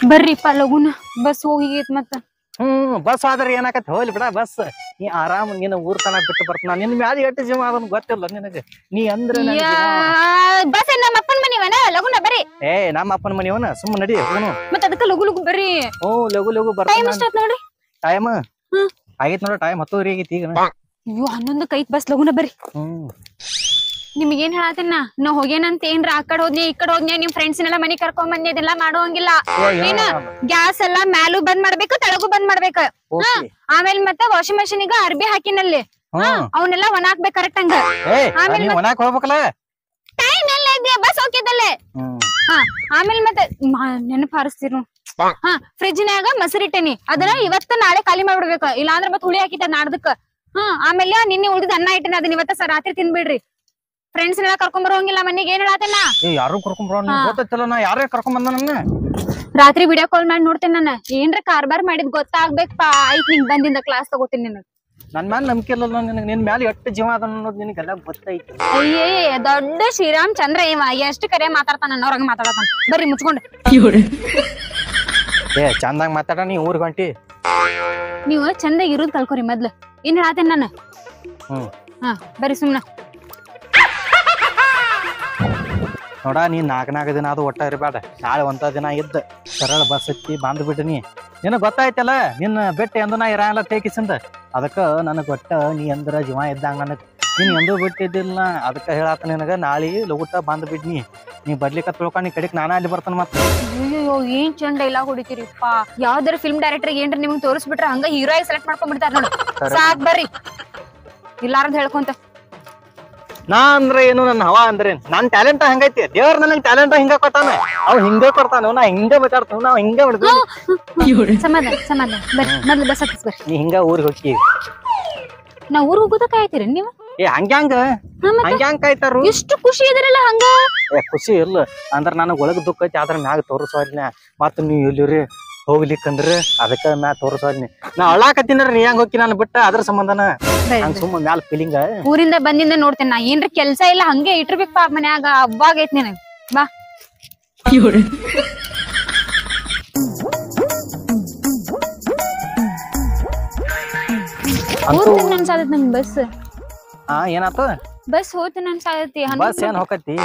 ಬರ್ರಿಪ್ಪ ಲಗುನ ಬಸ್ ಹೋಗಿಗೈತ್ ಮತ್ತ ಹ್ಮ್ ಬಸ್ ಆದ್ರೆ ಏನಾಕತ್ ಹೋಗ್ಲಿ ಬಿಡ ಬಸ್ ನೀ ಆರಾಮ್ ನಿನ್ನ ಊರ್ ತನ ಬಿಟ್ಟು ಬರ್ತಾನ ನಿನ್ ಮ್ಯಾಲ ಎಷ್ಟು ಜೀವ ಅದನ್ನ ಗೊತ್ತಿಲ್ಲ ನಿನಗೆ ನೀ ಅಂದ್ರೆ ನನಗ್ ಜೀವ. ಬಸ್ ನಮ್ಮ ಅಪ್ಪನ ಮನಿವನ ಲಗುನ ಬರ್ರಿ ಏ ನಮ್ಮ ಅಪ್ಪನ ಮನಿಯವನ ಸುಮ್ಮ ನಡಿ ಹೋಗುನು ಮತ್ತ ಅದಕ್ಕ ಲಗು ಲಗು ಬರ್ರಿ ಓ ಲಗು ಲಗು ಟೈಮ್ ಬರ್ತಾನ ಎಷ್ಟಾತ್ ನೋಡ್ರಿ ಟೈಮ್ ಹ್ಮ್. ಆಗೈತ್ ನೋಡ ಟೈಮ್ ಹತ್ತುವರೆ ಆಗೈತಿ ಈಗ ಅಯ್ಯೋ ಹನ್ನೊಂದು ಕೈತ್ ಬಸ್ ಲಗುನ ಬರ್ರಿ ಹ್ಮ್ ನಿಮ್ಗ್ ಏನ್ ಹೇಳತ್ತೇನ ನಾ ಹೋಗ್ಯಾನಂತ ಏನ್ರ ಆ ಕಡೆ ಹೋದ್ನಿ ಈ ಕಡೆ ಹೋದ್ನಿ ನಿಮ್ ಫ್ರೆಂಡ್ಸ್ ನೆಲ್ಲ ಮನಿ ಕರ್ಕೊಂಡ್ ಬಂದಿ ಅದೆಲ್ಲ ಮಾಡೋಂಗಿಲ್ಲ ಏನ ಗ್ಯಾಸ್ ಎಲ್ಲಾ ಮ್ಯಾಲೂ ಬಂದ್ ಮಾಡ್ಬೇಕು ತೆಳಗೂ ಬಂದ್ ಮಾಡ್ಬೇಕ ಓಕೆ ಆಮೇಲೆ ಮತ್ತೆ ವಾಷಿಂಗ್ ಮಷೀನ್ ಗ ಅರ್ಬಿ ಹಾಕಿನಲ್ಲಿ ಹ್ಮ್ ಅವನ್ನೆಲ್ಲ ಒಣ ಹಾಕ್ಬೇಕು ಕರೆಕ್ಟ್ ಹಂಗ ಏ ಆಮೇಲ್ ನೀ ಒಣಾಕ್ ಹೋಗ್ಬೇಕಲ್ಲ ಟೈಮ್ ಎಲ್ಲ ಇದೆ ಬಸ್ ಹೋಗ್ಯದಲ್ಲೇ ಹ್ಮ್ ಹಾ ಆಮೇಲೆ ಮತ್ತೆ ನೆನಪು ಹಾರಿಸ್ತಿರು ಹಾ ಫ್ರಿಜ್ನ್ಯಾಗ ಮೊಸರು ಇಟ್ಟೇನಿ ಅದನ್ನ ಇವತ್ತ ನಾಳೆ ಖಾಲಿ ಮಾಡ್ಬಿಡ್ಬೇಕು ಇಲ್ಲಾಂದ್ರ ಮತ್ ಹುಳಿ ಹಾಕಿತ್ತ ನಾಡ್ದಕ್ಕ ಹಾ ಆಮೇಲೆ ನಿನ್ನೆ ಉಳಿದ ಅನ್ನ ಇಟ್ಟೇನಿ ಅದನ್ನ ಇವತ್ತ ಸ ರಾತ್ರಿ ತಿನ್ಬಿಡ್ರಿ ಫ್ರೆಂಡ್ಸ್ ನೆಲ್ಲ ಕರ್ಕೊಂಡ್ ಬರೋಂಗಿಲ್ಲ ಮನೆಗೆ ಏನ್ ಹೇಳತ್ತೇನ ಏ ಯಾರು ಕರ್ಕೊಂಡ್ ಬರೋ ಹಾ. ಗೊತ್ತಿಲ್ಲ ನಾ ಯಾರೇ ಕರ್ಕೊಂಡ್ ಬಂದ ನನ್ನ ರಾತ್ರಿ ವಿಡಿಯೋ ಕಾಲ್ ಮಾಡಿ ನೋಡ್ತೇನೆ ನಾನು ಏನ್ರ ಕಾರ್ಬಾರ್ ಮಾಡಿದ್ ಗೊತ್ತಾಗ್ಬೇಕಪ್ಪ ಆಯ್ತು ನಿಂಗ್ ಬಂದಿಂದ ಕ್ಲಾಸ್ ತಗೋತೀನಿ ನಿನಗ್ ನನ್ ಮ್ಯಾಲ ನಂಬಿಕೆ ಇಲ್ಲ ನಿನಗೆ ನಿನ್ ಮ್ಯಾಲ ಎಷ್ಟು ಜೀವ ಅದ ಅನ್ನೋದು ನಿನಗೆಲ್ಲ ಗೊತ್ತೈತಿ ಅಯ್ಯೇ ದೊಡ್ಡ ಶ್ರೀರಾಮ್ ಚಂದ್ರ ಇವ ಎಷ್ಟು ಕರೆ ಮಾತಾಡ್ತಾನ ಅವ್ರಂಗ ಮಾತಾಡತಾನ ಬರ್ರಿ ಮುಚ್ಕೊಂಡು ಏ ಚಂದಾಗ ಮಾತಾಡ ನೀ ಊರ್ ಗಂಟಿ ನೀವು ಚಂದಾಗಿ ಇರೋದ್ ಕಲ್ಕೋರಿ ಮೊದ್ಲು ಏನ್ ಹೇಳತ್ತೇನ್ ನಾನು ಹ್ಮ್ ಹಾ ಬರ್ರಿ ಸುಮ್ನ ನೋಡ ನೀ ನಾಲ್ಕ ನಾಲ್ಕು ದಿನ ಅದು ಒಟ್ಟ ಇರಬೇಡ ನಾಳೆ ಒಂದ ದಿನ ಇದ್ದ ಸರಳ ಬಸ್ ಹತ್ತಿ ಬಂದ್ ಬಿಡ್ನಿ ನಿನಗ್ ಗೊತ್ತಾಯ್ತಲ್ಲ ನಿನ್ನ ಬೆಟ್ಟ ಎಂದು ನಾ ಇರಂಗಿಲ್ಲ ತೇಕಿಸಿಂದ ಅದಕ್ಕ ನನಗ್ ಒಟ್ಟ ನೀ ಅಂದ್ರ ಜೀವ ಇದ್ದಂಗ ನನಗ್ ನೀನ್ ಎಂದೂ ಬಿಟ್ಟಿದ್ದಿಲ್ಲ ಅದಕ್ಕ ಹೇಳಾತ ನಿನಗ ನಾಳಿ ಲಗುಟ್ಟ ಬಂದ್ ಬಿಡ್ನಿ ನೀ ಬರ್ಲಿಕ್ಕ ತಿಳ್ಕೊಂಡ್ ನೀ ಕಡಿಕ್ ನಾನ ಅಲ್ಲಿ ಬರ್ತಾನ ಮತ್ತ ಅಯ್ಯೋ ಏನ್ ಚಂದ ಡೈಲಾಗ್ ಹೊಡಿತೀರಿಪ್ಪ ಯಾವ್ದಾರ ಫಿಲ್ಮ್ ಡೈರೆಕ್ಟರ್ ಏನ್ರ ನಿಮ್ಗೆ ತೋರಿಸ್ಬಿಟ್ರ ಹಂಗ ಹೀರೋ ಆಗಿ ಸೆಲೆಕ್ಟ್ ಮಾಡ್ಕೊಂಡ್ ಬಿಡ್ತಾರ ನೋಡು ಸಾಕ್ ಬರ್ರಿ ಇಲ್ಲಾರ್ದ ಹೇಳ್ಕೊಂತ ನಾ ಅಂದ್ರೆ ಏನು ನನ್ನ ಹವಾ ಅಂದ್ರೆ ನನ್ ಟ್ಯಾಲೆಂಟ್ ಹಂಗೈತಿ ದೇವ್ರ ನನಗ್ ಟ್ಯಾಲೆಂಟ್ ಹಿಂಗ ಕೊಟ್ಟಾನ ಅವ್ ಹಿಂಗ ಕೊಡ್ತಾನ ನಾ ಹಿಂಗ ಮಾತಾಡ್ತಾನ ನಾವ್ ಹಿಂಗ ಬಿಡ್ತೀವಿ ಸಮಾಧಾನ ಸಮಾಧಾನ ಬರ್ರಿ ಮೊದ್ಲು ಬಸ್ ಹತ್ತಿಸ್ ಬರ್ರಿ ನೀ ಹಿಂಗ ಊರಿಗೆ ಹೋಗಿ ನಾ ಊರ್ ಹೋಗೋದ ಕಾಯ್ತೀರಿ ನೀವು ಏ ಹಂಗ್ಯಾಂಗ ಹಾ, ಮತ್ತೆ? ಹಂಗ್ಯಾಂಗ್ ಕಾಯ್ತಾರು ಎಷ್ಟು ಖುಷಿ ಇದ್ರಲ್ಲ ಹಂಗ ಏ ಖುಷಿ ಇಲ್ಲ ಅಂದ್ರ ನನಗ್ ಒಳಗ್ ದುಃಖ ಐತಿ ಆದ್ರ ಮ್ಯಾಗ ತೋರಿಸೋದ್ನ ಮತ್ತ ನೀವ್ ಎಲ್ಲಿರಿ ಹೋಗ್ಲಿಕ್ಕಂದ್ರ ಅದಕ್ಕ ಮ್ಯಾಗ ತೋರಿಸೋದ್ನಿ ನಾ ಅಳಾಕತ್ತೀನರ ನೀ ಹೆಂಗ್ ಹೋಗಿ ನಾನು ಬಿಟ್ಟ ಅದ್ರ ಸಂಬಂಧನ ಬರ್ರಿ, ಹಂಗ ಸುಮ್ಮ ಮ್ಯಾಲ ಫೀಲಿಂಗ ಊರಿಂದ ಬಂದಿಂದ ನೋಡ್ತೇನೆ ನಾ ಏನ್ರ ಕೆಲ್ಸ ಇಲ್ಲ ಹಂಗೆ ಇಟ್ಟಿರ್ಬೇಕಪ್ಪ ಮನ್ಯಾಗ ಹಬ್ಬಾಗೈತ್ ನಿನಗ್ ಬಾ ಅಂತೂ ಹೋಗ್ತೀನಿ ಅನ್ಸಾದತ್ ನಂಗ್ ಬಸ್ ಹಾ ಏನಾತ ಬಸ್ ಹೋಗ್ತೀನಿ ಅನ್ಸಾದತಿ ಬಸ್ ಏನ್ ಹೋಗತಿ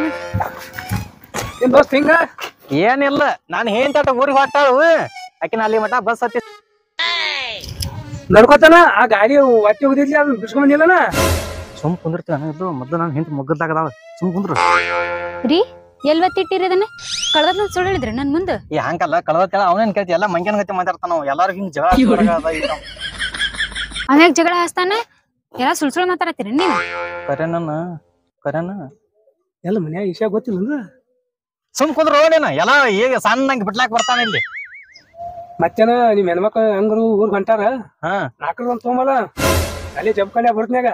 ಏನ್ ದೋಸ್ತ್ ಹಿಂಗ ಏನಿಲ್ಲ ನಾನು ಹೇಳ್ತಾಟ ಊರಿಗೆ ಹೊಟ್ಟಾಳು ಆಕಿನ ಅಲ್ಲಿ ಮಟ ಬಸ್ ಹತ್ತಿ ನಡ್ಕೋತಾನ ಆ ಗಾಡಿ ಒಟ್ಟಿ ಹೋಗಿದ್ಲಿ ಅದನ್ನ ಬಿಡ್ಸ್ಕೊಂಡ್ ಬಂದಿಲ್ಲನ ಸುಮ್ ಕುಂದಿರ್ತೀವಿ ಅನ್ನೋದು ಮೊದ್ಲು ನಾನು ಹಿಂತ ಮುಗ್ಗದಾಗದಾಳ ಸುಮ್ ಕುಂದ್ರು ರೀ ಎಲ್ ಒತ್ತಿಟ್ಟಿರಿ ಅದನ್ನ ಕಳ್ದ ಸುಳ್ಳು ಹೇಳಿದ್ರಿ ನನ್ ಮುಂದ ಈ ಹಂಗಲ್ಲ ಕಳವತ್ತೇಳ ಅವನೇನ್ ಕೇಳ್ತಿ ಎಲ್ಲ ಮಂಗ್ಯನ ಗತಿ ಮಾತಾಡ್ತಾನ ಎಲ್ಲಾರು ಹಿಂಗ್ ಜಗಳ ಜೋರಾಗ್ ಅದ ಈಗ. ಆಮ್ಯಾಗ ಜಗಳ ಹಸ್ತಾನ ಎಲ್ಲ ಸುಳ್ ಸುಳ್ಳು ಮಾತಾಡತ್ತೀರಿ ನೀವು ಕರೆನನ್ನ ಕರೆನ ಎಲ್ಲ ಮನ್ಯಾಗ ವಿಷಯ ಗೊತ್ತಿಲ್ಲ ಸುಮ್ ಕುಂದ್ರು ನೀನು ಎಲ್ಲ ಈಗ ಸಣ್ಣಂಗ್ ಬಿಡ್ಲಾಕ್ ಬರ್ತಾನ ಇಲ್ಲಿ ಮತ್ತೇನ ನಿಮ್ ಹೆಣ್ಮಕ್ಳು ಹಂಗರು ಊರ್ ಹೊಂಟಾರ ಹಾ ನಾಲ್ಕರ ಒಂದ್ ತೊಗೊಂಬಲ್ಲ ಅಲ್ಲಿ ಜಬ್ಕಲ್ಯ ಬರ್ತನ್ಯಾಗ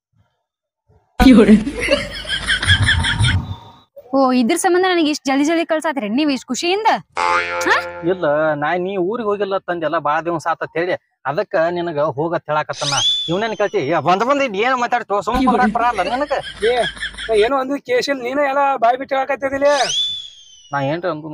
ಓ ಇದ್ರ ಸಂಬಂಧ ನನಗೆ ಇಷ್ಟ ಜಲ್ದಿ ಜಲ್ದಿ ಕಳ್ಸಾತ್ರಿ ನೀವ್ ಇಷ್ಟ ಖುಷಿಯಿಂದ ಇಲ್ಲ ನಾ ನೀ ಊರಿಗೆ ಹೋಗಿಲ್ಲ ತಂದೆಲ್ಲ ಬಾಳ ದಿವಸ ಆತ ಹೇಳಿ ಅದಕ್ಕ ನಿನಗ ಹೋಗತ್ ಹೇಳಾಕತ್ತನ ಇವನೇನ್ ಕೇಳ್ತಿ ಏ ಬಂದ್ ಬಂದ್ ಇದ್ ಏನ್ ಮಾತಾಡ್ತೋ ಸುಮ್ ಕುಂದ್ರಾಕ್ ಬರಲ್ಲ ನಿನಗ ಏ ನಾ ಏನೋ ಒಂದು ಕೇಶಲ್ ನೀನ ಎಲ್ಲ ಬಾಯ್ ಬಿಟ್ಟು ಹೇಳಕತ್ತಿದಿಲ್ಲ ನಾ ಏನ್ರ ಅಂದು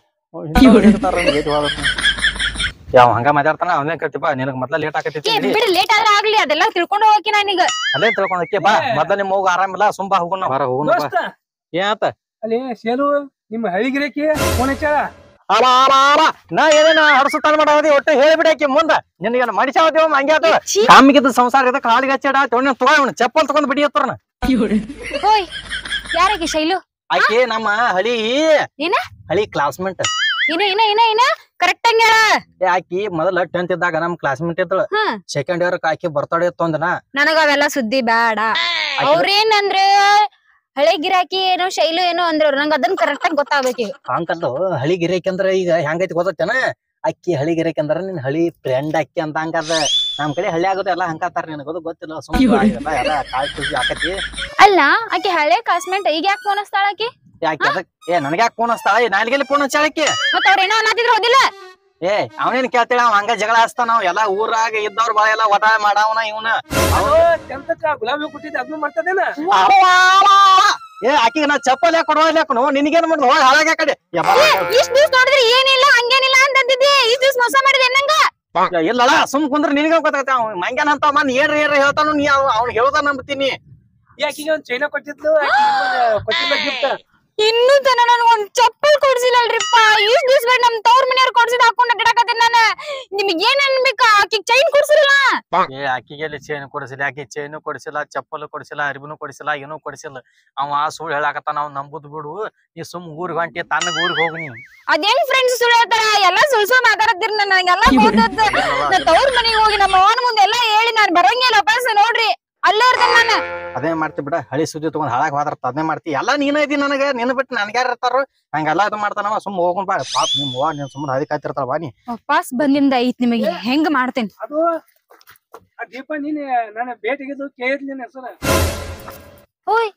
ಯಾವ ಹಂಗ ಮಾತಾಡ್ತಾನ ಅವನೇ ಕೇಳ್ತಿಪ್ಪ ನಿನಗ ಮೊದ್ಲ ಲೇಟ್ ಏ ಆಕತ್ತೈತಿ ಬಿಡ್ ಲೇಟ್ ಆದ್ರ ಆಗ್ಲಿ ಅದೆಲ್ಲ ತಿಳ್ಕೊಂಡು ಹೋಗಿ ನಾನೀಗ ಅಲ್ಲೇ ತಿಳ್ಕೊಂಡಕ್ಕೆ ಬಾ ಮೊದ್ಲ ನಿಮ್ಮ ಹೋಗ ಆರಾಮಿಲ್ಲ ಸುಂಬಾ ಹೋಗೋಣ ಬರ ಹೋಗೋಣ ಬಾ ದೋಸ್ತ ಏನಾತ ಅಲ್ಲಿ ಸೇಲು ನಿಮ್ಮ ಹಳಿಗಿರಕಿ ಫೋನ್ ಹಚ್ಚಾಳ ಅಲ ಅಲ ಅಲ ನಾ ಏನೇನ ಹಡಸುತ್ತಾನ ಮಾಡದಿ ಒಟ್ಟು ಹೇಳಿಬಿಡಾಕಿ ಮುಂದ ನಿನಗೇನ ಮನುಷ್ಯ ಹಂಗೆ ಆತ ಛೀ. ಕಾಮಿಗಿದ್ದ ಸಂಸಾರ ಇದಕ್ಕೆ ಹಾಲಿಗೆ ಹಚ್ಚಾಡ ತೊಗೊಂಡ್ ತಗೊಂಡ್ ಚಪ್ಪಲ್ ತಗೊಂಡ್ ಬಿಡಿ ಹತ್ರನ ಓಯ್ ಯಾರಿಗೆ ಶೈಲು ಆಕಿ ನಮ್ಮ ಹಳಿ ಏನ? ಹಳಿ ಕ್ಲಾಸ್ಮೇಟ್ ಏನ ಏನ ಏನ ಏನ ಕರೆಕ್ಟ್ ಹಂಗ ಹೇಳ ಆಕಿ ಮೊದಲ ಟೆಂತ್ ಇದ್ದಾಗ ನಮ್ ಕ್ಲಾಸ್ಮೇಟ್ ಇದ್ದಳು ಹ್ಮ್. ಸೆಕೆಂಡ್ ಇಯರ್ ಆಕಿ ಬರ್ತಡೇ ತೊಂದನ ನನಗ ಅವೆಲ್ಲ ಸುದ್ದಿ ಬೇಡ ಅವ್ರೇನಂದ್ರ ಹಳೆ ಗಿರಾಕಿ ಏನೋ ಶೈಲು ಏನೋ ಅಂದ್ರ ನಂಗ ಅದನ್ನ ಕರೆಕ್ಟ್ ಆಗಿ ಗೊತ್ತಾಗ್ಬೇಕು ಈಗ ಹಂಗಲ್ಲು ಹಳಿ ಗಿರೇಕಿ ಅಂದ್ರ ಈಗ ಹೆಂಗೈತಿ ಗೊತ್ತೇನ ಅಕ್ಕಿ ಹಳಿ ಗಿರೇಕಿ ಅಂದ್ರ ನಿನ್ ಹಳಿ ಫ್ರೆಂಡ್ ಅಕ್ಕಿ ಅಂತ ಹಂಗದ ನಮ್ ಕಡೆ ಹಳ್ಳಿ ಆಗೋದು ಎಲ್ಲ ಹಂಗಾತಾರ ನಿನಗದು ಗೊತ್ತಿಲ್ಲ ಸುಮ್ಮನೆ ಎಲ್ಲ ಎಲ್ಲ ಕಾಳ್ ಖುಷಿ ಆಕತಿ ಅಲ್ಲ ಆಕಿ ಹಳೆ ಕ್ಲಾಸ್ಮೇಟ್ ಈಗ ಯಾಕೆ ಫೋನ್ ಹಚ್ತಾಳ ಆಕಿ ಯಾಕೆ ಅದಕ್ ಏ ನನಗ್ಯಾಕ ಫೋನ್ ಹಚ್ತಾಳ ನಾಲ್ಗೆಲ್ಲಿ ಫೋನ್ ಹಚ್ಚಾಳಕ್ಕೆ ಮತ್ತ ಅವ್ರೇನೋ ಅನ್ನತಿದ್ರು ಹೋದಿಲ್ಲ ಏ ಅವನೇನ್ ಕೇಳ್ತೇಳ ಅವ ಹಂಗ ಜಗಳ ಹಚ್ತಾನ ಅವ ಎಲ್ಲ ಊರಾಗ ಇದ್ದವ್ರ ಬಾಳ ಎಲ್ಲ ಒಟ ಮಾಡವನ ಇವನ ಅದು ಟೆಂತಕ್ಕ ಗುಲಾಬಿ ಕೊಟ್ಟಿದ್ದೆ ಅದನ್ನು ಮಾಡ್ತದೇನ ಏ ಆಕಿಗೆ ನಾ ಚಪ್ಪಲ್ ಯಾಕೆ ಕೊಡುವ ಯಾಕನು ನಿನಗೇನ್ ಮಾಡುದು ಹೋಗಿ ಹಾಳಾಗ ಕಡೆ ಯಬ್ಬಾ. ಇಷ್ಟ ದಿವ್ಸ ನೋಡಿದ್ರೆ ಏನಿಲ್ಲ ಹಂಗೇನಿಲ್ಲ ಈ ದಿವ್ಸ ಮೋಸ ಮಾಡಿದೆ ನಂಗ ಇಲ್ಲಲ್ಲ ಸುಮ್ ಕುಂದ್ರ ನಿನಗ ಗೊತ್ತಾಗತ್ತೆ ಅವ್ ಮಂಗ್ಯಾನ ಅಂತ ಮನ್ ಏನ್ರ ಏನ್ರ ಹೇಳ್ತಾನು ನೀ ಅವ್ನ ಹೇಳ್ದ ನಂಬ್ತೀನಿ ಯಾಕಿಗೆ ಒಂದ್ ಚೈನಾ ಕೊಟ್ಟಿದ್ಲು ಆಕಿ ನಿಮ್ಮನ್ನ ಕೊಟ್ಟಿಲ್ಲ ಗಿಫ್ಟ್ ಇನ್ನೂ ತನ ನನ್ ಒಂದ್ ಚಪ್ಪಲ್ ಕೊಡ್ಸಿಲ್ಲಲ್ರಿಪ್ಪ ಇಷ್ಟ್ ದಿವ್ಸ ಬೇಡ ನಮ್ ತವ್ರ ಮನೆಯವ್ರ ಕೊಡ್ಸಿದ್ ಹಾಕೊಂಡ್ ಅಡ್ಡಾಕತ್ತೀನಿ ನಾನು ನಿಮಗ್ ಏನ್ ಅನ್ಬೇಕ ಆಕಿಗ್ ಚೈನ್ ಕೊಡ್ಸಿಲ್ಲ ಏ ಆಕಿಗೆ ಎಲ್ಲಿ ಚೈನ್ ಕೊಡಿಸಿಲ್ಲ ಆಕಿ ಚೈನ್ ಕೊಡಿಸಿಲ್ಲ ಚಪ್ಪಲ್ ಕೊಡಿಸಿಲ್ಲ ಅರಿಬಿನೂ ಕೊಡಿಸಿಲ್ಲ ಏನೂ ಕೊಡಿಸಿಲ್ಲ ಅವ ಸುಳ್ಳು ಹೇಳಾಕತ್ತ ನಾವ್ ನಂಬುದ್ ಬಿಡು ನೀ ಸುಮ್ ಊರಿಗೆ ಹೊಂಟಿ ತನ್ನಗ ಊರಿಗೆ ಹೋಗಿ ನೀ ಅದ್ ಹೆಂಗ್ ಫ್ರೆಂಡ್ಸ್ ಸುಳ್ಳು ಹೇಳ್ತಾರ ಎಲ್ಲಾ ಸುಳ್ ಸುಳ್ ಮಾತಾಡತ್ತೀರಿ ನನಗೆಲ್ಲ ಗೊತ್ತದ ನಾ ತವ್ರ ಮನೆಗೆ ಹೋಗಿ ನಮ್ಮ ಅವನ ಮುಂದೆ ಎಲ್ಲಾ ಹೇಳಿ ನಾನ್ ಬರಂಗಿಲ್ಲ ವಾಪಸ್ ನೋಡ್ರಿ ಅಲ್ಲೇ ಇರ್ತೇನೆ ನಾನು ಅದೇ ಮಾಡ್ತಿ ಬಿಡ ಹಳಿ ಸುದ್ದಿ ತಗೊಂಡ್ ಹಾಳಾಗ್ ಹೋದ್ರತ ಅದನ್ನೇ ಮಾಡ್ತಿ ಎಲ್ಲಾ ನೀನ ಇದಿ ನನಗ ನಿನ್ ಬಿಟ್ಟು ನನ್ಗ್ಯಾರ ಇರ್ತಾರ ಹಂಗೆಲ್ಲಾ ಇದು ಮಾಡ್ತಾನವ ಸುಮ್ ಹೋಗೋಣ ಬಾ ಪಾಪ ನಿಮ್ ಅವ್ವ ನೀನ್ ಸುಮ್ಮನೆ ಹದಿ ಕಾಯ್ತಿರ್ತಾಳ ಬಾ ನೀ ವಾಪಸ್ ಬಂದಿಂದ ಐತ್ ನಿಮಗೆ ಹೆಂಗ್ ಮಾಡ್ತೇನೆ ಅದು ಆ ದೀಪ ನೀನ್ ನನ್ನ ಭೇಟಿಗಿದ್ದು ಕೇಳಿದ್ ನಿನ್ನ ಹೆಸರು ಓಯ್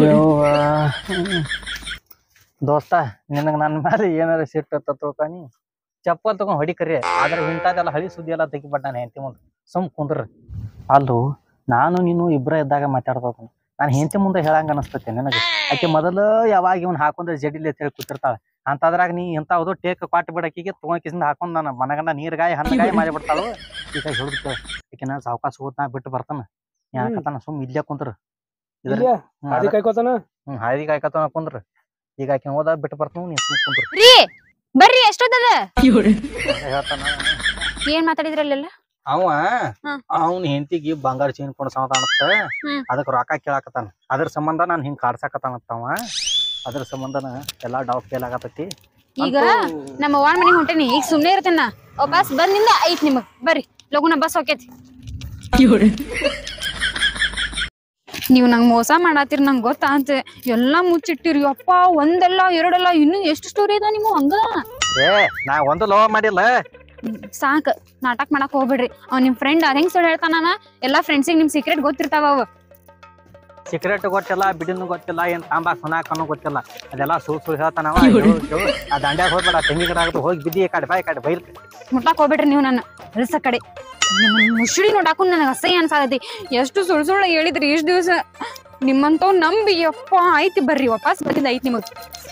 ದೋಸ್ತ ನಿನಗ ನನ್ನ ಮೇಲೆ ಏನಾರ ಸಿಟ್ಟು ತಿಳ್ಕೊನಿ ಚಪ್ಪಲ್ ತಗೊಂಡ್ ಹೊಡಿಕರಿ ಆದ್ರೆ ಇಂಥದೆಲ್ಲ ಹಳಿ ಸುದ್ದಿ ಎಲ್ಲ ತೆಗಿಬಿಟ್ಟ ನಾನು ಹೆಂಡತಿ ಮುಂದೆ ಸುಮ್ ಕುಂದ್ರ ಅಲ್ಲೂ ನಾನು ನೀನು ಇಬ್ರ ಇದ್ದಾಗ ಮಾತಾಡ್ಬೇಕು ನಾನು ಹೆಂಡತಿ ಮುಂದೆ ಹೇಳಂಗ ಅನಸ್ತೈತೆ ನನಗೆ ಆಕೆ ಮೊದಲು ಯಾವಾಗ ಇವ್ನ ಹಾಕೊಂಡ್ರೆ ಜಡಿಲಿ ಅಂತ ಹೇಳಿ ಕೂತಿರ್ತಾಳೆ ಅಂತದ್ರಾಗ ನೀ ಇಂಥವ್ದು ಟೇಕ್ ಕ್ವಾಟ್ ಬಿಡಕಿಗೆ ತೊಗೊಂಡ್ ಹಾಕೊಂಡ್ ನಾನು ಮನಗಂಡ ನೀರ್ಗಾಯಿ ಹಣ್ಣಗಾಯಿ ಮಾಡಿ ಬಿಡ್ತಾಳು ಈಗ ಹಿಡಿದು ಆಕೆ ನಾನು ಸಾವಕಾಶ ಹೋದ್ ನಾ ಬಿಟ್ಟು ಬರ್ತಾನ ಯಾಕತ್ತಾನ ಸುಮ್ ಇಲ್ಲೇ ಕುಂತ್ರ ಇದ್ರ ಇಲ್ಲೇ ಹ್ಮ್, ಅದಿ ಕಾಯ್ಕೋತಾನ ಹ್ಮ್ ಹಾದಿ ಕಾಯ್ಕತ್ತ ಕುಂದ್ರ ಈಗ ಆಕಿ ಹೋದ ಬಿಟ್ಟು ಬರ್ತಾನ ನೀ ಸುಮ್ ಕುಂದ್ರ ರೀ ಬರ್ರಿ ಎಷ್ಟೊತ್ತದ ಹೇಳ್ತಾನ ಏನ್ ಮಾತಾಡಿದ್ರಲ್ಲೆಲ್ಲ ಅವ ಹ್ಮ್. ಅವನ ಹೆಂಡತಿಗೆ ಬಂಗಾರ ಚೈನ್ ಕೊಡ ಸಮಾಧಾನತ್ತ ಹ್ಮ್. ಅದಕ್ಕೆ ರೊಕ್ಕ ಕೇಳಾಕತ್ತಾನ ಅದ್ರ ಸಂಬಂಧ ನಾನು ಹಿಂಗ್ ಕಾಡ್ಸಾಕತ್ತಾನತ್ತವ ಅದ್ರ ಸಂಬಂಧನ ಎಲ್ಲಾ ಡೌಟ್ ಫೇಲ್ ಆಗತೈತಿ ಈಗ ನಮ್ಮ ಅವ್ವನ ಮನೆಗೆ ಹೊಂಟೇನಿ ಈಗ ಸುಮ್ನೆ ಇರ್ತೇನ ವಾಪಸ್ ಬಂದಿಂದ ಐತ್ ನಿಮಗ್ ಬರ್ರಿ ಲಗುನ ಬಸ್ ಹೋಕೇತಿ ನೀವ್ ನಂಗ್ ಮೋಸ ಮಾಡಾತಿರ್ ನಂಗ್ ಗೊತ್ತಾಂತ ಎಲ್ಲಾ ಮುಚ್ಚಿಟ್ಟಿರಿ ಅಪ್ಪ ಒಂದಲ್ಲ ಎರಡಲ್ಲ ಇನ್ನು ಎಷ್ಟು ಸ್ಟೋರಿ ಅದ ನಿಮ್ ಹಂಗ ಏ ನಾ ಒಂದು ಲವ್ ಮಾಡಿಲ್ಲ ಹ್ಮ್, ಸಾಕ್ ನಾಟಕ ಮಾಡಕ್ ಹೋಗ್ಬೇಡ್ರಿ ಅವ್ ನಿಮ್ ಫ್ರೆಂಡ್ ಅದ್ ಹೆಂಗ್ ಸುಳ್ಳು ಹೇಳ್ತಾನ ಎಲ್ಲಾ ಫ್ರೆಂಡ್ಸಿಗೆ ನಿಮ್ ಸೀಕ್ರೆಟ್ ಗೊತ್ತಿರ್ತಾವ ಅವ ಸಿಗರೇಟ್ ಗೊತ್ತಿಲ್ಲ ಬಿಡಿನು ಗೊತ್ತಿಲ್ಲ ಏನ್ ತಾಂಬಾ ಸುನಾಕನು ಗೊತ್ತಿಲ್ಲ ಅದೆಲ್ಲ ಸುಳ್ ಸುಳ್ ಹೇಳ್ತಾನವ ಕೇಳು ಆ ದಂಡ್ಯಾಗ ಹೋಗ್ಬೇಡ ತೆಂಗಿ ಗಿಡ ಆಗದು ಹೋಗಿ ಬಿದ್ದಿ ಕಡೆ ಬಾಯ್ ಕಡೆ ಬೈಲ್ ಮುಟ್ಲಾಕ್ ಹೋಗ್ಬೇಡ್ರಿ ನೀವು ನನ್ನ ಅಲ್ಸ ಕಡೆ ನಿಮ್ಮನ್ ಮುಸುಡಿ ನೋಡಾಕು ನನಗೆ ಅಸಹ್ಯ ಅನ್ಸಾತೈತಿ ಎಷ್ಟು ಸುಳ್ ಸುಳ್ಳು ಹೇಳಿದ್ರಿ ಇಷ್ಟ ದಿವಸ ನಿಮ್ಮಂತವ್ ನಂಬಿ ಯಪ್ಪ ಐತಿ ಬರ್ರಿ ವಾಪಸ್ ಬಂದಿದ್ದ ಐತಿ ನಿಮಗ್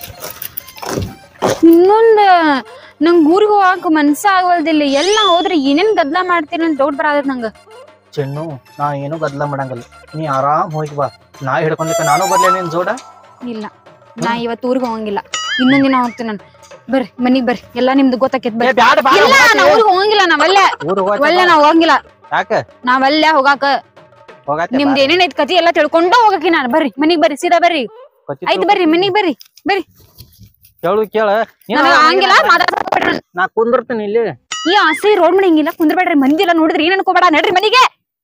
ಇನ್ನೊಂದ್ ನಂಗ್ ಊರಿಗೆ ಹೋಗಾಕ ಮನ್ಸ ಆಗವಲ್ದಿಲ್ಲ ಎಲ್ಲ ಹೋದ್ರೆ ಏನೇನ್ ಗದ್ಲ ಮಾಡ್ತೀರಿ ಅಂತ ಡೌಟ್ ಬರಾದತ್ ನಂಗ ಚೆನ್ನು ನಾ ಏನು ಬದಲ ಮಾಡಂಗಿಲ್ಲ ನೀ ಆರಾಮ್ ಹೋಗಿ ಬಾ ನಾ ಹಿಡ್ಕೊಂಡಿದ್ದೆ ನಾನು ಬರ್ಲೇ ನಿನ್ ಜೋಡ ಇಲ್ಲ ನಾ ಇವತ್ತು ಊರಿಗೆ ಹೋಗಂಗಿಲ್ಲ ಇನ್ನೊಂದ್ ದಿನ ಹೋಗ್ತೀನಿ ನಾನು ಬರ್ರಿ ಮನಿಗ್ ಬರ್ರಿ ಎಲ್ಲಾ ನಿಮ್ದು ಗೊತ್ತಾಕೇತ್ ಏ ಬರ್ರಿ ಬ್ಯಾಡ ಬಾ ಇಲ್ಲ ನಾ ಊರಿಗೆ ಹೋಗಂಗಿಲ್ಲ ನಾವಲ್ಲೇ ಊರಿಗೆ ಒಳ್ಳೆ ನಾವ್ ಹೋಗಂಗಿಲ್ಲ ಯಾಕ ನಾವಲ್ಲೇ ಹೋಗಾಕ ಹೋಗತ್ತೆ ನಿಮ್ದು ಏನೇನೈತ್ ಕತಿ ಎಲ್ಲಾ ತಿಳ್ಕೊಂಡು ಹೋಗಕಿ ನಾನು ಬರ್ರಿ ಮನಿಗ್ ಬರ್ರಿ ಸೀದಾ ಬರ್ರಿ ಆಯ್ತು ಬರ್ರಿ ಮನಿಗ್ ಬರ್ರಿ ಕೇಳು ಕೇಳ ನೀನ್ ನನಗ ಹಂಗಿಲ್ಲ ಮಾತಾಡ್ಬೇಡ್ರಿ ನನ್- ನಾ ಕುಂದಿರ್ತೀನಿ ಇಲ್ಲಿ ಈ ಆಸೆ ರೋಡ್ ಮನೆ ಹಿಂಗಿಲ್ಲ ಕುಂದ್ರಬೇಡ್ರಿ ಮಂದಿ ಎಲ್ಲ ನೋಡಿದ್ರಿ ಏನ್ ಅನ್ಕೋಬೇಡ ನಡ್ರಿ ಮನಿಗೆ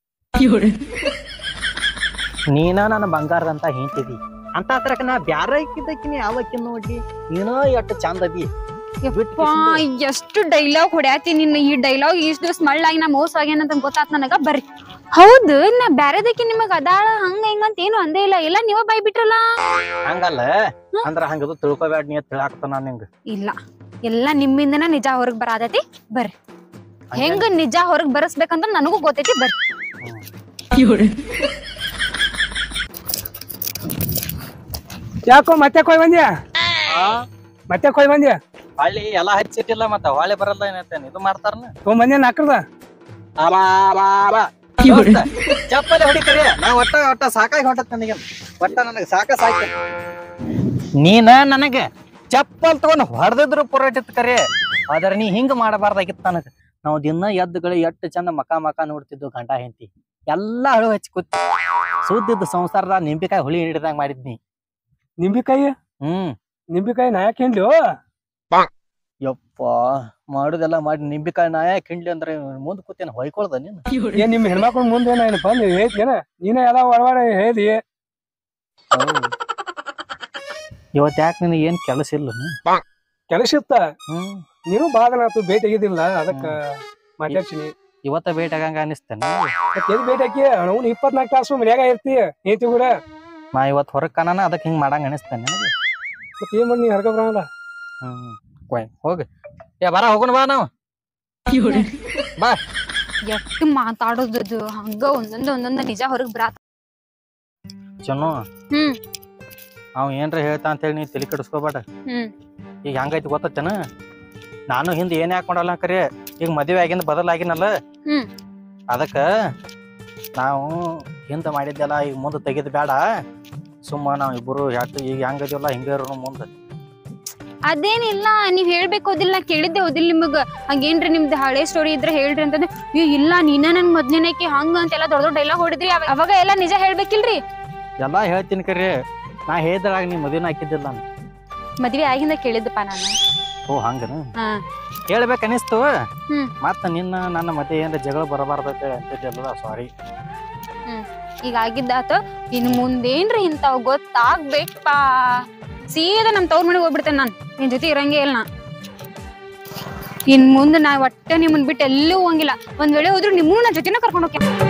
ನೀನ ನನ್ನ ಬಂಗಾರದಂತ ಹಿಂತಿದಿ ಅಂತ ಹತ್ರಕ ನಾ ಬ್ಯಾರ ಇಕ್ಕಿದ್ದಕ್ಕಿನಿ ಯಾವಕ್ಕಿನ್ ನೋಡಿ ನೀನೋ ಎಷ್ಟು ಚಂದ ಅದಿ ಯಪ್ಪಾ ಎಷ್ಟು ಡೈಲಾಗ್ ಹೊಡ್ಯಾತಿ ನಿನ್ನ ಈ ಡೈಲಾಗ್ ಇಷ್ಟ ದಿವಸ ಮಳ್ಳಾಗಿ ನಾ ಮೋಸ ಆಗ್ಯಾನ ಅಂತ ಗೊತ್ತಾತ್ ನನಗ ಬರ್ರಿ ಹೌದು ನಾ ಬ್ಯಾರೆದಕ್ಕೆ ನಿಮಗ ಅದಾಳ ಹಂಗ ಹಿಂಗ ಅಂತ ಏನು ಅಂದೇ ಇಲ್ಲ ಎಲ್ಲ ನೀವ ಬೈ ಬಿಟ್ರಲ್ಲ ಹಂಗಲ್ಲ ಅಂದ್ರ ಹಂಗದು ತಿಳ್ಕೊಬ್ಯಾಡ ನೀ ತಿಳಾಕ್ತಾನ ನಿಂಗ ಇಲ್ಲ ಎಲ್ಲ ನಿಮ್ಮಿಂದನ ನಿಜ ಹೊರಗ್ ಬರಾದತಿ ಬರ್ರಿ ಹೆಂಗ ನಿಜ ಹೊರಗ್ ಬರಸ್ಬೇಕಂತ ನನಗೂ ಗೊತ್ತೈತಿ ಬರ್ರಿ ಯಾಕೋ ಮತ್ತೆ ಕೊಯ್ ಬಂದ್ಯಾ ಮತ್ತೆ ಕೊಯ್ ಬಂದ್ಯಾ ಹೊಳ್ಳಿ ಎಲ್ಲಾ ಹಚ್ಚಿಟ್ಟಿಲ್ಲ ಮತ್ತ ಹೊಳೆ ಬರಲ್ಲ ಏನೈತೇನ್ ಇದು ಮಾಡ್ತಾರನ ತೊಗೊಂಡ್ ಬಂದ್ಯಾ ನಾಲ್ಕರದ ಚಪ್ಪಲಿ ಹೊಡಿಕರಿ ನಾ ಒಟ್ಟ ಒಟ್ಟ ಸಾಕಾಗಿ ಹೊಂಟತ್ ನನಗೆ ಒಟ್ಟ ನನಗೆ ಸಾಕ ಸಾಕ ನೀನ ನನಗ ಚಪ್ಪಲ್ ತಗೊಂಡ್ ಹೊಡೆದಿದ್ರು ಪುರಾಟಿತ್ ಕರೆ ಆದ್ರೆ ನೀ ಹಿಂಗ ಮಾಡಬಾರ್ದಾಗಿತ್ತು ನನಗ ನಾವು ದಿನ ಎದ್ದುಗಳು ಎಷ್ಟು ಚಂದ ಮಕ ಮಕ ನೋಡ್ತಿದ್ವು ಗಂಡ ಹೆಂಡತಿ ಎಲ್ಲಾ ಅಳು ಹಚ್ಚಿ ಕೂತ್ ಸುದ್ದಿದ್ದು ಸಂಸಾರದ ನಿಂಬಿಕಾಯಿ ಹುಳಿ ಹಿಡಿದಂಗ ಮಾಡಿದ್ನಿ ನಿಂಬಿಕಾಯಿ ಹ್ಮ್ ನಿಂಬಿಕಾಯಿ ನಾ ಯಾಕೆ ಹಿಂಡ್ಲು ಯಪ್ಪ ಮಾಡುದೆಲ್ಲ ಮಾಡಿ ನಿಂಬಿಕಾಯಿ ನಾ ಯಾಕೆ ಹಿಂಡ್ಲಿ ಅಂದ್ರೆ ಮುಂದ್ ಕೂತೇನೆ ಹೊಯ್ಕೊಳ್ದ ನೀನು ಏನ್ ನಿಮ್ ಹೆಣ್ಮಕ್ಳು ಮುಂದೆ ಏನ ಬಂದು ಹೇಳ್ತೇನ ನೀನೇ ಎಲ್ಲ ಒಳವಾಡ ಹೇಳಿ ಇವತ್ ಯಾಕೆ ನಿನಗೆ ಏನ್ ಕೆಲಸ ಇಲ್ಲ ಕೆಲಸ ಇತ್ತ ಹ್ಮ್ ನೀನು ಬಾಳ ಆತು ಭೇಟಿ ಆಗಿದ್ದಿಲ್ಲ ಅದಕ್ಕ ಮಾತಾಡ್ಸಿನಿ ಇವತ್ತ ಭೇಟಿ ಆಗಂಗ ಅನಿಸ್ತೇನೆ ಮತ್ತೆ ಎಲ್ಲಿ ಭೇಟಿ ಹಾಕಿ ಅವ್ನು ಇಪ್ಪತ್ನಾಲ್ಕು ತಾಸು ಮನ್ಯಾಗ ಇರ್ತಿ ಏತಿ ಕೂಡ ನಾ ಇವತ್ ಹೊರಗ್ ಕಾಣನ ಅದಕ್ಕೆ ಹಿಂಗ್ ಮಾಡಂಗ ಅನಿಸ್ತೇನೆ ನನಗೆ ಮತ್ತೆ ಏನ್ ಮಾಡಿ ನೀ ಹೊರಗ ಬರಲ್ಲ ಹ್ಮ್ ಕೊಯ್ ಹೋಗ ಏ ಬರ ಹೋಗೋಣ ಬಾ ನಾವು ಎಷ್ಟು ಮಾತಾಡೋದದು ಹಂಗ ಒಂದೊಂದ್ ಒಂದೊಂದ್ ನಿಜ ಹೊರಗ್ ಬರಾತ ಚೆನ್ನು ಹ್ಮ್ ಅವ್ ಏನ್ರ ಹೇಳ್ತಾ ಅಂತ ಹೇಳಿ ನೀ ತಲೆ ಕೆಡಿಸ್ಕೋಬೇಡ ಹ್ಮ್ ಈಗ ಹೆಂಗೈತಿ ಗೊತ್ತೇನ ನಾನು ಹಿಂದೆ ಏನೇ ಹಾಕೊಂಡಲ್ಲ ಕರಿ ಈಗ ಮದುವೆ ಆಗಿಂದ ಬದಲಾಗಿನಲ್ಲ ಹ್ಮ್. ಅದಕ್ಕ ನಾವು ಹಿಂದೆ ಮಾಡಿದ್ದೆಲ್ಲ ಈಗ ಮುಂದೆ ತೆಗೆದು ಬೇಡ ಸುಮ್ಮ ನಾವು ಇಬ್ಬರು ಯಾಕೆ ಈಗ ಹೆಂಗದಿವಲ್ಲ ಹಿಂಗೆ ಇರೋನು ಮುಂದೆ ಅದೇನಿಲ್ಲ ನೀವ್ ಹೇಳ್ಬೇಕು ಓದಿಲ್ಲ ನಾ ಕೇಳಿದ್ದೆ ಓದಿಲ್ಲ ನಿಮಗ ಹಂಗೇನ್ರಿ ನಿಮ್ದು ಹಳೆ ಸ್ಟೋರಿ ಇದ್ರೆ ಹೇಳ್ರಿ ಅಂತಂದ್ರೆ ಏ ಇಲ್ಲ ನೀನ ನನ್ ಮೊದ್ಲನೇಕಿ ಹಂಗ ಅಂತೆಲ್ಲ ದೊಡ್ಡ ದೊಡ್ಡ ಡೈಲಾಗ್ ಹೊಡಿದ್ರಿ ಅವ- ಅವಾಗ ಎಲ್ಲ ನಿಜ ಹೇಳ್ಬೇಕಿಲ್ರಿ ಎಲ್ಲ ಹೇಳ್ತೀನಿ ಕರಿ ನಾ ಹೇಳಿದ್ರಾಗ ನೀ ಮದುವೆನ ಹಾಕಿದ್ದಿಲ್ಲ ನಾನು ಮದ್ವೆ ಆಗಿಂದ ಕೇಳಿದ್ದಪ್ಪ ನಾನು ಓ ಹಂಗನ ಹಾ. ಹೇಳ್ಬೇಕು ಅನಿಸ್ತು ಹ್ಮ್. ಮತ್ತ ನಿನ್ನ ನನ್ನ ಮಧ್ಯೆ ಏನಾರ ಜಗಳ ಬರಬಾರ್ದು ಅಂತ ಅಂತಿದ್ದಲ್ಲ ಸಾರಿ ಈಗ ಆಗಿದ್ದಾತ ಇನ್ ಮುಂದೇನ್ರಿ ಇಂತಾವ್ ಗೊತ್ತಾಗ್ಬೇಕಪ್ಪ ಸೀದಾ ನಮ್ ತವ್ರ ಮನೆಗೆ ಹೋಗ್ಬಿಡ್ತೇನೆ ನಾನು ನಿನ್ ಜೊತೆ ಇರಂಗೇ ಇಲ್ಲ ನಾ ಇನ್ ಮುಂದೆ ನಾ ಒಟ್ಟೆ ನಿಮ್ಮನ್ ಬಿಟ್ಟು ಎಲ್ಲೂ ಹೋಗಂಗಿಲ್ಲ ಒಂದ್ ವೇಳೆ ಹೋದ್ರು ನಿಮ್ಮನ್ನು ನನ್ನ ಜೊತೆನ ಕರ್ಕೊಂಡು ಹೋಗ್ತೇನೆ